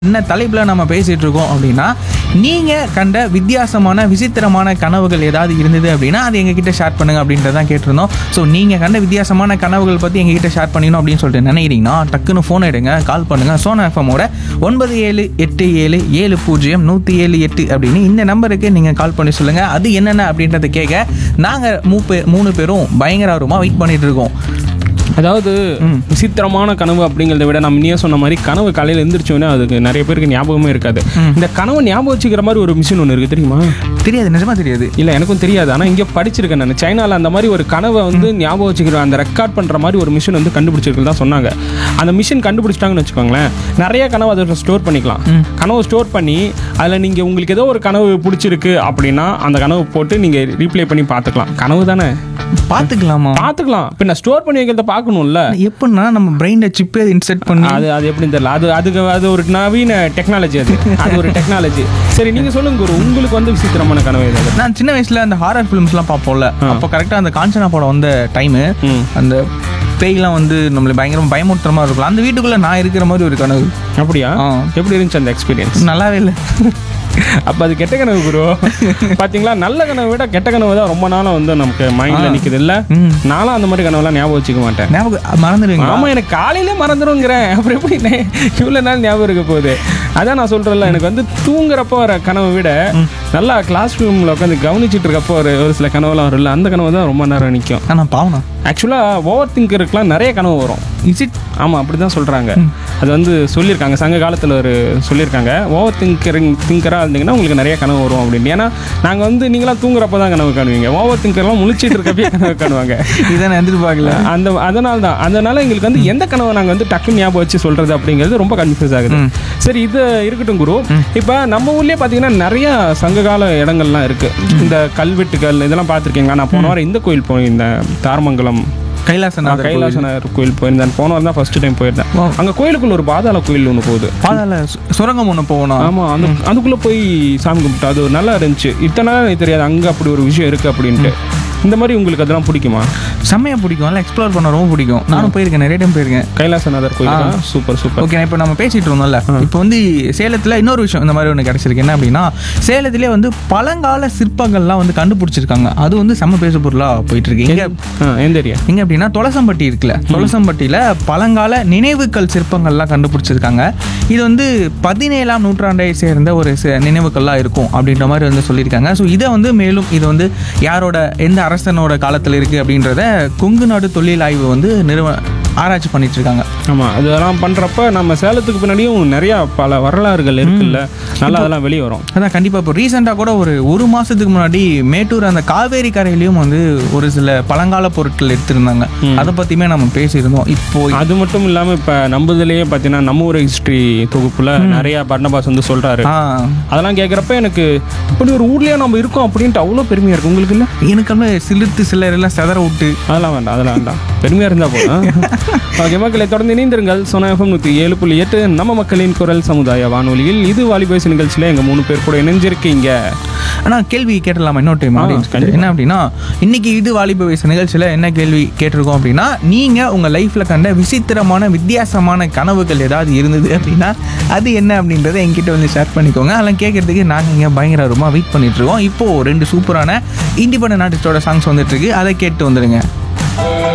என்ன தலைப்பில் நம்ம பேசிகிட்டு இருக்கோம் அப்படின்னா நீங்கள் கண்ட வித்தியாசமான விசித்திரமான கனவுகள் ஏதாவது இருந்தது அப்படின்னா அது எங்ககிட்ட ஷேர் பண்ணுங்க அப்படின்றதான் கேட்டிருந்தோம் ஸோ நீங்கள் கண்ட வித்தியாசமான கனவுகள் பற்றி எங்ககிட்ட ஷேர் பண்ணிக்கணும் அப்படின்னு சொல்லிட்டு நினைக்கிறீங்கன்னா டக்குன்னு ஃபோன் எடுங்க கால் பண்ணுங்க சோனா எஃப்எம்மோட ஒன்பது ஏழு எட்டு ஏழு ஏழு பூஜ்ஜியம் நூற்றி ஏழு எட்டு அப்படின்னு இந்த நம்பருக்கு நீங்கள் கால் பண்ணி சொல்லுங்கள் அது என்னென்ன அப்படின்றத கேட்க நாங்கள் மூ மூணு பேரும் பயங்கர ஆர்வமாக வெயிட் பண்ணிட்டு இருக்கோம் அதாவது விசித்திரமான கனவு அப்படிங்கிறத விட நம்ம நீயே சொன்ன மாதிரி கனவு காலையில் எந்திரிச்சோன்னே அதுக்கு நிறைய பேருக்கு ஞாபகமே இருக்காது இந்த கனவை ஞாபகம் வச்சுக்கிற மாதிரி ஒரு மிஷின் ஒன்று இருக்குது தெரியுமா தெரியாது நிஜமா தெரியாது இல்லை எனக்கும் தெரியாது ஆனால் இங்கே படிச்சிருக்கேன் நான் சைனாவில் அந்த மாதிரி ஒரு கனவை வந்து ஞாபகம் வச்சுக்கிற அந்த ரெக்கார்ட் பண்ணுற மாதிரி ஒரு மிஷின் வந்து கண்டுபிடிச்சிருக்கு தான் சொன்னாங்க அந்த மிஷின் கண்டுபிடிச்சிட்டாங்கன்னு வச்சுக்கோங்களேன் நிறைய கனவு அதை ஸ்டோர் பண்ணிக்கலாம் கனவு ஸ்டோர் பண்ணி அதில் நீங்கள் உங்களுக்கு ஏதோ ஒரு கனவு பிடிச்சிருக்கு அப்படின்னா அந்த கனவு போட்டு நீங்கள் ரீப்ளே பண்ணி பார்த்துக்கலாம் கனவு தானே பார்த்துக்கலாமா பார்த்துக்கலாம் பின்ன ஸ்டோர் பண்ணி வைக்கிறத பார்க்கணும்ல எப்படின்னா நம்ம பிரெயினில் சிப்பே இன்செர்ட் பண்ணி அது அது எப்படின்னு தெரியல அது அதுக்கு அது ஒரு நவீன டெக்னாலஜி அது அது ஒரு டெக்னாலஜி சரி நீங்க சொல்லுங்க குரு உங்களுக்கு வந்து விசித்திரமான கனவு ஏதாவது நான் சின்ன வயசுல அந்த ஹாரர் ஃபிலிம்ஸ்லாம் பார்ப்போம்ல அப்போ கரெக்டாக அந்த காஞ்சனா படம் வந்த டைமு ம். அந்த பேய்லாம் வந்து நம்மளை பயங்கரமா பயமுறுத்துற மாதிரி இருக்கும் அந்த வீட்டுக்குள்ள நான் இருக்கிற மாதிரி ஒரு கனவு அப்படியா ஆ. எப்படி இருந்துச்சு அந்த எக்ஸ்பீரியன்ஸ் நல்லாவே இல்லை அப்ப அது கெட்ட கனவு குரு பாத்தீங்களா நல்ல கனவை விட கெட்ட கனவு தான் ரொம்ப நாளா வந்து நமக்கு மைண்ட்ல நிக்குது இல்ல ம். நானும் அந்த மாதிரி கனவுலாம் ஞாபகம் வச்சுக்க மாட்டேன் ஞாபகம் மறந்துடுவீங்க ஆமா எனக்கு காலையிலே மறந்துடுங்கிறேன் அப்புறம் எப்படி நே- இவ்வளவு நாள் ஞாபகம் இருக்க போகுது அதான் நான் சொல்றேன்ல எனக்கு வந்து தூங்குறப்போ வர கனவை விட நல்லா கிளாஸ் ரூம்ல உட்காந்து கவனிச்சிட்டு இருக்கப்போ ஒரு ஒரு சில கனவுலாம் வரும்ல அந்த கனவு தான் ரொம்ப நேரம் நிற்கும் ஆனால் பாவனா ஆக்சுவலாக ஓவர் திங்கருக்குலாம் நிறைய கனவு வரும் இஸ் இட் ஆமாம் அப்படி தான் சொல்கிறாங்க அது வந்து சொல்லியிருக்காங்க சங்க காலத்தில் ஒரு சொல்லியிருக்காங்க ஓவர் திங்கரிங் திங்கராக இருந்தீங்கன்னா உங்களுக்கு நிறைய கனவு வரும் அப்படின்னு ஏன்னா நாங்கள் வந்து நீங்களாம் தூங்குறப்ப தான் கனவு காணுவீங்க ஓவர் திங்கர்லாம் முழிச்சிட்டு இருக்கப்பே கனவு காணுவாங்க இதை நான் எதிர்பார்க்கல அந்த அதனால தான் அதனால எங்களுக்கு வந்து எந்த கனவை நாங்கள் வந்து டக்குன்னு ஞாபகம் வச்சு சொல்கிறது அப்படிங்கிறது ரொம்ப கன்ஃபியூஸ் ஆகுது சரி இது இருக்கட்டும் குரு இப்போ நம்ம ஊர்லேயே பார்த்தீங்கன்னா நிறைய சங்ககால இடங்கள்லாம் இருக்குது இந்த கல்வெட்டுகள் இதெல்லாம் பார்த்துருக்கீங்களா நான் போன வாரம் இந்த கோயில் போயிருந்தேன் தாரமங்கலம் கைலாசநாதர் கைலாசநாதர் கோயில் போயிருந்தேன் போன வாரம் தான் ஃபர்ஸ்ட் டைம் போயிருந்தேன் Wow. அங்கே கோயிலுக்குள்ள ஒரு பாதாள கோயில் ஒன்று போகுது பாதாள சு- சுரங்கம் ஒன்று போகணும் ஆமாம் அந்த அதுக்குள்ளே போய் சாமி கும்பிட்டு அது நல்லா இருந்துச்சு இத்தனை நாள் எனக்கு தெரியாது அங்கே அப்படி ஒரு விஷயம் இருக்குது அப்படின்ட்டு இந்த மாதிரி உங்களுக்கு அதெல்லாம் பிடிக்குமா செம்மையா பிடிக்கும் எல்லாம் எக்ஸ்ப்ளோர் பண்ண ரொம்ப பிடிக்கும் நானும் போயிருக்கேன் நிறைய டைம் போயிருக்கேன் கைலாசநாதர் கோயில் சூப்பர் சூப்பர் ஓகே இப்போ நம்ம பேசிட்டு இருந்தோம்ல இப்போ வந்து சேலத்தில் இன்னொரு விஷயம் இந்த மாதிரி ஒன்று கிடைச்சிருக்கு என்ன அப்படின்னா சேலத்திலே வந்து பழங்கால சிற்பங்கள்லாம் வந்து கண்டுபிடிச்சிருக்காங்க அது வந்து செம்ம பேசு பொருளாக போயிட்டு இருக்கு எங்க ஆ எந்த ஏரியா எங்க அப்படின்னா தொலசம்பட்டி இருக்குல்ல தொலசம்பட்டியில் பழங்கால நினைவுக்கல் சிற்பங்கள்லாம் கண்டுபிடிச்சிருக்காங்க இது வந்து பதினேழாம் நூற்றாண்டை சேர்ந்த ஒரு சி- நினைவுகள்லாம் இருக்கும் அப்படின்ற மாதிரி வந்து சொல்லியிருக்காங்க ஸோ இதை வந்து மேலும் இது வந்து யாரோட எந்த அரசனோட காலத்தில் இருக்குது அப்படின்றத கொங்கு நாடு தொழில் ஆய்வு வந்து நிறுவ ஆராய்ச்சி பண்ணிட்டு இருக்காங்க ஆமாம் அதெல்லாம் பண்ணுறப்ப நம்ம சேலத்துக்கு பின்னாடியும் நிறையா பல வரலாறுகள் இருக்குல்ல நல்லா அதெல்லாம் வெளியே வரும் அதான் கண்டிப்பாக இப்போ ரீசெண்டாக கூட ஒரு ஒரு மாதத்துக்கு முன்னாடி மேட்டூர் அந்த காவேரி கரையிலையும் வந்து ஒரு சில பழங்கால பொருட்கள் எடுத்திருந்தாங்க அதை பற்றியுமே நம்ம பேசியிருந்தோம் இப்போ அது மட்டும் இல்லாமல் இப்போ நம்மதுலேயே பார்த்தீங்கன்னா நம்ம ஊர் ஹிஸ்ட்ரி தொகுப்பில் நிறைய பர்ணபாஸ் வந்து சொல்கிறாரு ஆ அதெல்லாம் கேட்குறப்ப எனக்கு இப்படி ஒரு ஊர்லயே நம்ம இருக்கோம் அப்படின்ட்டு அவ்வளோ பெருமையாக இருக்கு உங்களுக்கு இல்லை எனக்கு வந்து சிலிர்த்து சிலர் எல்லாம் செதற விட்டு அதெல்லாம் வேண்டாம் அதெல்லாம் வேண்டாம் பெருமையாக இருந்தால் போதும் ஓகே மக்களை தொடர்ந்து இணைந்திருங்கள் சொன்ன எஃப்எம் நூற்றி ஏழு புள்ளி எட்டு நம்ம மக்களின் குரல் சமுதாய வானொலியில் இது வாலிபேசி நிகழ்ச்சியில் எங்கள் மூணு பேர் கூட இணைஞ்சிருக்கீங்க ஆனால் கேள்வி கேட்டலாமா இன்னொரு டைம் கண்டிப்பா. என்ன அப்படின்னா இன்னைக்கு இது வாலிப வயசு நிகழ்ச்சியில் என்ன கேள்வி கேட்டிருக்கோம் அப்படின்னா நீங்கள் உங்கள் லைஃப்பில் கண்ட விசித்திரமான வித்தியாசமான கனவுகள் ஏதாவது இருந்தது அப்படின்னா அது என்ன அப்படின்றத என்கிட்ட வந்து ஷேர் பண்ணிக்கோங்க அதெல்லாம் கேட்கறதுக்கு நாங்கள் இங்கே பயங்கர ரொம்ப வெயிட் பண்ணிட்டு இருக்கோம் இப்போ ரெண்டு சூப்பரான இண்டிபெண்டன்ட் ஆர்டிஸ்டோட சாங்ஸ் வந்துட்டு இருக்கு அதை கேட்டு வந்துடுங்க